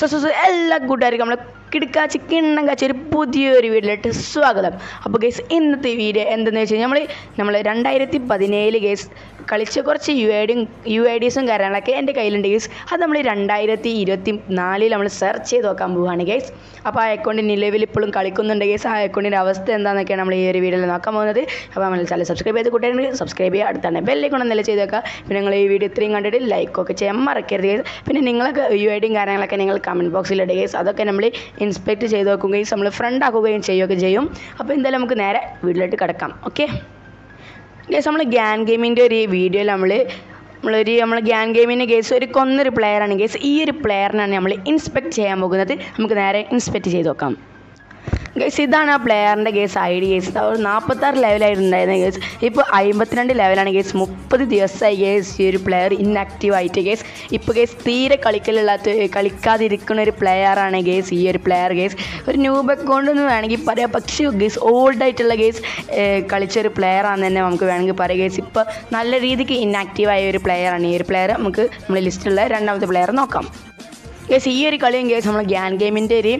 so so so എല്ലാ കൂട്ടുകാർക്കും നമ്മളെ കിടക്കാച്ചി കിണ്ണം കാച്ചി ഒരു പുതിയൊരു വീഡിയോയിലോട്ട് സ്വാഗതം അപ്പോൾ ഗേസ് ഇന്നത്തെ വീഡിയോ എന്തെന്ന് വെച്ച് കഴിഞ്ഞാൽ നമ്മൾ നമ്മൾ രണ്ടായിരത്തി പതിനേഴ് ഗേസ് കളിച്ച കുറച്ച് യു ഐ ഡിയും യു ഐ ഡീസും കാര്യങ്ങളൊക്കെ എൻ്റെ കയ്യിലുണ്ട് ഗേസ് അത് നമ്മൾ രണ്ടായിരത്തി ഇരുപത്തി നാലിൽ നമ്മൾ സെർച്ച് ചെയ്ത് നോക്കാൻ പോവുകയാണ് ഗേസ് അപ്പോൾ ആ അക്കൗണ്ട് നിലവിൽ ഇപ്പോഴും കളിക്കുന്നുണ്ട് ഗേസ് ആ അക്കൗണ്ടിൻ്റെ അവസ്ഥ എന്താണെന്നൊക്കെയാണ് നമ്മൾ ഈ ഒരു വീഡിയോയിൽ നോക്കാൻ പോകുന്നത് അപ്പോൾ നമ്മൾ ചാനൽ സബ്സ്ക്രൈബ് ചെയ്ത് കൂട്ടുകാരുണ്ടെങ്കിൽ സബ്സ്ക്രൈബ് ചെയ്യുക അടുത്താണ് ബെല്ലേക്കൊണ്ട് നല്ല ചെയ്ത് വെക്കുക പിന്നെ നിങ്ങൾ ഈ വീഡിയോ ഇത്രയും കണ്ടിട്ട് ലൈക്കൊക്കെ ചെയ്യാൻ മറക്കരുത് ഗേസ് പിന്നെ നിങ്ങളൊക്കെ യു ഐ ഡിയും കാര്യങ്ങളൊക്കെ നിങ്ങൾ കമൻറ്റ് ബോക്സിൽ ഇടുക ഗേസ് അതൊക്കെ നമ്മൾ ഇൻസ്പെക്ട് ചെയ്ത് നോക്കുകയും നമ്മൾ ഫ്രണ്ട് ആക്കുകയും ചെയ്യുകയൊക്കെ ചെയ്യും അപ്പോൾ എന്തായാലും നമുക്ക് നേരെ വീട്ടിലോട്ട് കിടക്കാം ഓക്കെ ഗേസ് നമ്മൾ ഗ്യാൻ ഗെയിമിൻ്റെ ഒരു വീഡിയോയിൽ നമ്മൾ നമ്മളൊരു നമ്മൾ ഗ്യാൻ ഗെയിമിൻ്റെ കേസ് ഒരു കൊന്നൊരു പ്ലെയറാണ് കേസ് ഈ ഒരു പ്ലെയറിനാണ് നമ്മൾ ഇൻസ്പെക്ട് ചെയ്യാൻ പോകുന്നത് നമുക്ക് നേരെ ഇൻസ്പെക്ട് ചെയ്ത് നോക്കാം ഗേസ് ഇതാണ് ആ പ്ലെയറിൻ്റെ കേസ് ഐ ഡി കേസ് ഒരു നാൽപ്പത്താറ് ലെവലായിരുന്നു ഉണ്ടായിരുന്ന കേസ് ഇപ്പോൾ അമ്പത്തിരണ്ട് ലെവലാണ് കേസ് മുപ്പത് ദിവസമായി കേസ് ഈ ഒരു പ്ലെയർ ഇൻആക്റ്റീവ് ആയിട്ട് കേസ് ഇപ്പോൾ കേസ് തീരെ കളിക്കലില്ലാത്ത കളിക്കാതിരിക്കുന്ന ഒരു പ്ലെയറാണ് കേസ് ഈ ഒരു പ്ലെയർ കേസ് ഒരു ന്യൂബ് അക്കൗണ്ട് എന്ന് വേണമെങ്കിൽ പറയാം പക്ഷേ ഗേസ് ഓൾഡ് ആയിട്ടുള്ള കേസ് കളിച്ച ഒരു പ്ലെയറാണെന്ന് തന്നെ നമുക്ക് വേണമെങ്കിൽ പറയാം കേസ് ഇപ്പോൾ നല്ല രീതിക്ക് ഇൻആക്റ്റീവ് ആയ ഒരു പ്ലെയറാണ് ഈ ഒരു പ്ലെയർ നമുക്ക് നമ്മുടെ ലിസ്റ്റിലുള്ള രണ്ടാമത്തെ പ്ലെയർ നോക്കാം ഗേസ് ഈ ഒരു കളിയും ഗേസ് നമ്മൾ ഗ്യാൻ ഗെയിമിൻ്റെ ഒരു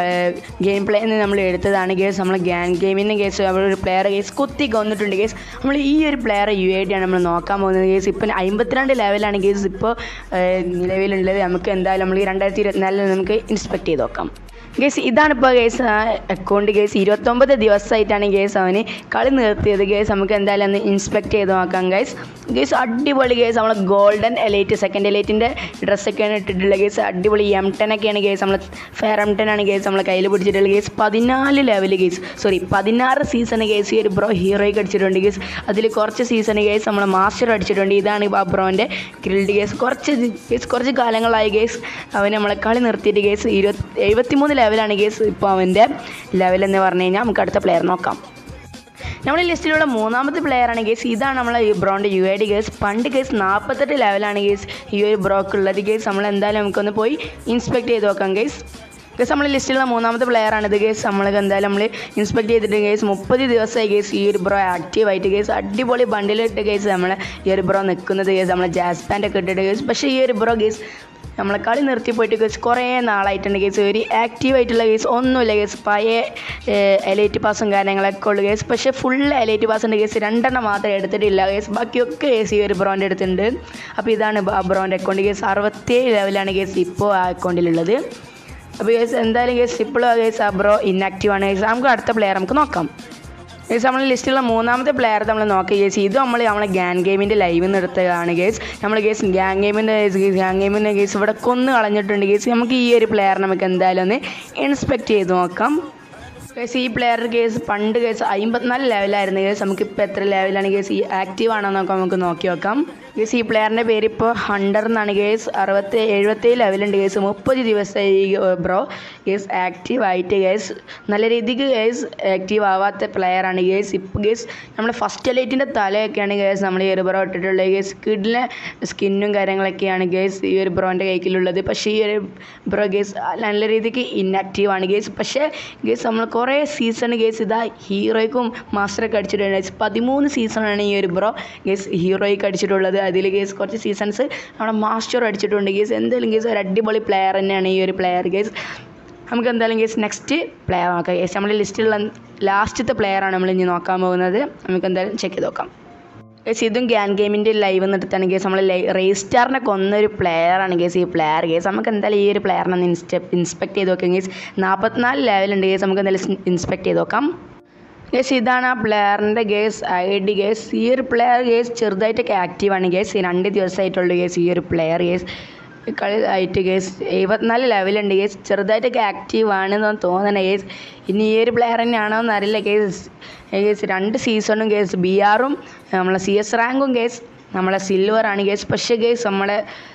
ഗെയിം പ്ലേ എന്ന് നമ്മൾ എടുത്തതാണ് ഗേസ് നമ്മൾ ഗ്യാൻ ഗെയിമിൻ്റെ കേസ് അവിടെ ഒരു പ്ലെയർ കേസ് കുത്തി കൊന്നിട്ടുണ്ട് ഗേസ് നമ്മൾ ഈ ഒരു പ്ലെയർ യു ഐ ഡി ആണ് നമ്മൾ നോക്കാൻ പോകുന്നത് ഗേസ് ഇപ്പം അമ്പത്തിരണ്ട് ലെവലാണ് ഗേസ് ഇപ്പോൾ നിലവിലുള്ളത് നമുക്ക് എന്തായാലും നമ്മൾ ഈ രണ്ടായിരത്തി ഇരുപത്തിനാലിൽ നമുക്ക് ഇൻസ്പെക്ട് ചെയ്ത് നോക്കാം ഗേസ് ഇതാണ് ഇപ്പോൾ ഗേസ് അക്കൗണ്ട് ഗേസ് ഇരുപത്തൊമ്പത് ദിവസമായിട്ടാണ് ഗേസ് അവന് കളി നിർത്തിയത് ഗേസ് നമുക്ക് എന്തായാലും ഒന്ന് ഇൻസ്പെക്ട് ചെയ്ത് നോക്കാം ഗേസ് ഗേസ് അടിപൊളി ഗേസ് നമ്മൾ ഗോൾഡൻ എലൈറ്റ് സെക്കൻഡ് എലൈറ്റിൻ്റെ ഡ്രസ്സൊക്കെയാണ് ഇട്ടിട്ടുള്ളത് ഗേസ് അടിപൊളി എം ടെൻ ഒക്കെയാണ് ഗേസ് നമ്മൾ ഫെയർ എം ടെൻ ആണ് ഗേസ് നമ്മൾ കയ്യിൽ പിടിച്ചിട്ടുള്ളത് ഗേസ് പതിനാല് ലെവൽ ഗേസ് സോറി പതിനാറ് സീസൺ ഗേസ് ഈ ഒരു ബ്രോ ഹീറോയ്ക്ക് അടിച്ചിട്ടുണ്ട് ഗേസ് അതിൽ കുറച്ച് സീസൺ ഗേസ് നമ്മൾ മാസ്റ്റർ അടിച്ചിട്ടുണ്ട് ഇതാണ് ആ ബ്രോൻ്റെ ഗിൽഡ് ഗേസ് കുറച്ച് ഗേസ് കുറച്ച് കാലങ്ങളായി ഗേസ് അവൻ നമ്മളെ കളി നിർത്തിയിട്ട് ഗേസ് ഇരുപത്തി എഴുപത്തിമൂന്ന് ലെവലാണ് ഗേസ് ഇപ്പോൾ അവൻ്റെ ലെവൽ എന്ന് പറഞ്ഞു കഴിഞ്ഞാൽ നമുക്ക് അടുത്ത പ്ലെയർ നോക്കാം നമ്മുടെ ലിസ്റ്റിലുള്ള മൂന്നാമത്തെ പ്ലെയറാണ് ഗേസ് ഇതാണ് നമ്മളെ ഈ ബ്രോൻ്റെ യു ഐ ഡി ഗേസ് പണ്ട് ഗേസ് നാൽപ്പത്തെട്ട് ലെവലാണ് ഗേസ് ഈ ഒരു ബ്രോക്ക് ഉള്ളത് ഗേസ് നമ്മൾ എന്തായാലും നമുക്കൊന്ന് പോയി ഇൻസ്പെക്ട് ചെയ്ത് നോക്കാം ഗേസ് ഗേസ് നമ്മൾ ലിസ്റ്റിലുള്ള മൂന്നാമത്തെ പ്ലെയറാണ് ഇത് ഗേസ് നമ്മൾ എന്തായാലും നമ്മൾ ഇൻസ്പെക്ട് ചെയ്തിട്ട് ഗേസ് മുപ്പത് ദിവസമായി ഗേസ് ഈ ഒരു ബ്രോ ആക്റ്റീവ് ആയിട്ട് ഗേസ് അടിപൊളി ബണ്ടിലിട്ട് ഗേസ് നമ്മളെ ഈ ഒരു ബ്രോ നിൽക്കുന്നത് ഗേസ് നമ്മളെ ജാസ് പാൻ്റ് ഒക്കെ ഇട്ടിട്ട് ഗേസ് പക്ഷേ ഈ ഒരു ബ്രോ ഗേസ് നമ്മളെ കളി നിർത്തി പോയിട്ട് കേസ് കുറേ നാളായിട്ടുണ്ട് കേസ് ഒരു ആക്റ്റീവ് ആയിട്ടുള്ള കേസ് ഒന്നുമില്ല കേസ് പഴയ എലൈറ്റ് പാസും കാര്യങ്ങളൊക്കെ ഉള്ളു കേസ് പക്ഷേ ഫുൾ എലൈറ്റ് പാസിൻ്റെ കേസ് രണ്ടെണ്ണം മാത്രമേ എടുത്തിട്ടില്ല കേസ് ബാക്കിയൊക്കെ കേസ് ഈ ഒരു ബ്രോൻ്റെ അടുത്തുണ്ട് അപ്പോൾ ഇതാണ് ആ ബ്രോൻ്റെ അക്കൗണ്ട് കേസ് അറുപത്തേഴ് ലെവലാണ് കേസ് ഇപ്പോൾ ആ അക്കൗണ്ടിലുള്ളത് അപ്പോൾ കേസ് എന്തായാലും കേസ് ഇപ്പോഴും ആ കേസ് ആ ബ്രോ ഇന്നാക്റ്റീവ് ആണ് കേസ് നമുക്ക് അടുത്ത പ്ലെയർ നമുക്ക് നോക്കാം ഗേസ് നമ്മൾ ലിസ്റ്റിലുള്ള മൂന്നാമത്തെ പ്ലെയർ നമ്മൾ നോക്കി ഗേസ് ഇത് നമ്മൾ നമ്മളെ ഗ്യാൻ ഗെയിമിൻ്റെ ലൈവ് നിന്ന് എടുത്തതാണ് ഗേസ് നമ്മൾ ഗേസ് ഗ്യാൻ ഗെയിമിൻ്റെ ഗ്യാൻ ഗെയിമിൻ്റെ ഗേസ് ഇവിടെ കൊന്ന് കളഞ്ഞിട്ടുണ്ട് ഗേസ് നമുക്ക് ഈ ഒരു പ്ലെയർ നമുക്ക് എന്തായാലും ഒന്ന് ഇൻസ്പെക്ട് ചെയ്ത് നോക്കാം കേസ് ഈ പ്ലെയർ കേസ് പണ്ട് കേസ് അമ്പത്തിനാല് ലെവലായിരുന്നു കേസ് നമുക്കിപ്പോൾ എത്ര ലെവലാണ് കേസ് ഈ ആക്റ്റീവ് ആണോ നോക്കാം നമുക്ക് നോക്കി നോക്കാം കേസ് ഈ പ്ലെയറിൻ്റെ പേര് ഇപ്പോൾ ഹണ്ടർ എന്നാണ് കേസ് അറുപത്തി എഴുപത്തേഴ് ലെവലുണ്ട് കേസ് മുപ്പത് ദിവസമായി ബ്രോ കേസ് ആക്റ്റീവ് ആയിട്ട് കേസ് നല്ല രീതിക്ക് കേസ് ആക്റ്റീവ് ആവാത്ത പ്ലെയറാണ് കേസ് ഇപ്പോൾ കേസ് നമ്മുടെ ഫസ്റ്റ് ലൈറ്റിൻ്റെ തലയൊക്കെയാണ് കേസ് നമ്മൾ ഈ ഒരു ബ്രോ ഇട്ടിട്ടുള്ളത് കേസ് കിഡിലെ സ്കിന്നും കാര്യങ്ങളൊക്കെയാണ് കേസ് ഈ ഒരു ബ്രോൻ്റെ കൈക്കിലുള്ളത് പക്ഷേ ഈ ഒരു ബ്രോ കേസ് നല്ല രീതിക്ക് ഇന്നാക്റ്റീവ് ആണ് കേസ് പക്ഷേ കേസ് നമ്മൾ കുറേ സീസൺ കേസ് ഇതാ ഹീറോയ്ക്കും മാസ്റ്ററൊക്കെ അടിച്ചിട്ടുണ്ട് ഗേസ് പതിമൂന്ന് സീസണാണ് ഈ ഒരു ബ്രോ ഗേസ് ഹീറോയ്ക്ക് അടിച്ചിട്ടുള്ളത് അതിൽ കേസ് കുറച്ച് സീസൺസ് നമ്മുടെ മാസ്റ്റർ അടിച്ചിട്ടുണ്ട് കേസ് എന്തായാലും കേസ് ഒരു അടിപൊളി പ്ലെയർ തന്നെയാണ് ഈ ഒരു പ്ലെയർ കേസ് നമുക്ക് എന്തായാലും കേസ് നെക്സ്റ്റ് പ്ലെയർ നോക്കാം കേസ് നമ്മുടെ ലിസ്റ്റിലുള്ള ലാസ്റ്റത്തെ പ്ലെയറാണ് നമ്മൾ ഇനി നോക്കാൻ പോകുന്നത് നമുക്ക് എന്തായാലും ചെക്ക് ചെയ്ത് നോക്കാം ഗേസ് ഇതും ഗ്യാൻ ഗെയിമിൻ്റെ ലൈവ് നിർത്താൻ ഗേസ് നമ്മൾ റേസ് സ്റ്റാറിനെ കൊന്നൊരു പ്ലെയറാണ് ഗേസ് ഈ പ്ലെയർ ഗേസ് നമുക്ക് എന്തായാലും ഈ ഒരു പ്ലെയറിനെ ഒന്ന് ഇൻസ്റ്റ ഇൻസ്പെക്ട് ചെയ്ത് നോക്കാം ഗേസ് നാൽപ്പത്തിനാല് ലെവലുണ്ട് ഗേസ് നമുക്ക് എന്തായാലും ഇൻസ്പെക്ട് ചെയ്ത് നോക്കാം ഗേസ് ഇതാണ് ആ പ്ലെയറിൻ്റെ ഗേസ് ഐ ഡി ഗേസ് ഈ ഒരു പ്ലെയർ ഗേസ് ചെറുതായിട്ടൊക്കെ ആക്റ്റീവാണ് ഗേസ് ഈ രണ്ട് ദിവസമായിട്ടുള്ളൂ ഗേസ് ഈ ഒരു പ്ലെയർ ഗേസ് കളി ആയിട്ട് ഗേസ് എഴുപത്തിനാല് ലെവലുണ്ട് ഗേസ് ചെറുതായിട്ടൊക്കെ ആക്റ്റീവ് ആണെന്ന് തോന്നണേ ഗേസ് ഇനി ഈ ഒരു പ്ലെയർ തന്നെയാണോ എന്നറിയില്ല ഗേസ് ഗേസ് രണ്ട് സീസണും ഗേസ് ബി ആറും നമ്മളെ സി എസ് റാങ്കും ഗേസ് നമ്മളെ സിൽവറാണ് ഗേസ് പക്ഷേ ഗേസ് നമ്മളെ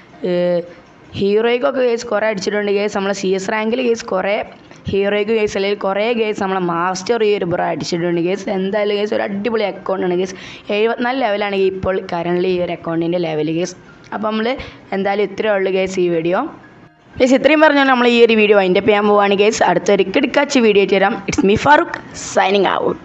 ഹീറോയ്ക്കൊക്കെ കേസ് കുറേ അടിച്ചിട്ടുണ്ട് കേസ് നമ്മളെ സി എസ് റാങ്കിൽ കേസ് കുറേ ഹീറോയ്ക്ക് കേസ് അല്ലെങ്കിൽ കുറേ കേസ് നമ്മളെ മാസ്റ്റർ ഈ ഒരു ബ്രോ അടിച്ചിട്ടുണ്ട് കേസ് എന്തായാലും കേസ് ഒരു അടിപൊളി അക്കൗണ്ടാണ് കേസ് എഴുപത്തിനാല് ലെവലാണ് ഇപ്പോൾ കറണ്ട്ലി ഈ ഒരു അക്കൗണ്ടിൻ്റെ ലെവൽ കേസ് അപ്പോൾ നമ്മൾ എന്തായാലും ഇത്രയേ ഉള്ളൂ കേസ് ഈ വീഡിയോ ഗേസ് ഇത്രയും പറഞ്ഞാൽ നമ്മൾ ഈ ഒരു വീഡിയോ അതിൻ്റെ ചെയ്യാൻ പോവുകയാണ് കേസ് അടുത്തൊരു കിടക്കാച്ച് വീഡിയോ തരാം it's me Farooq signing out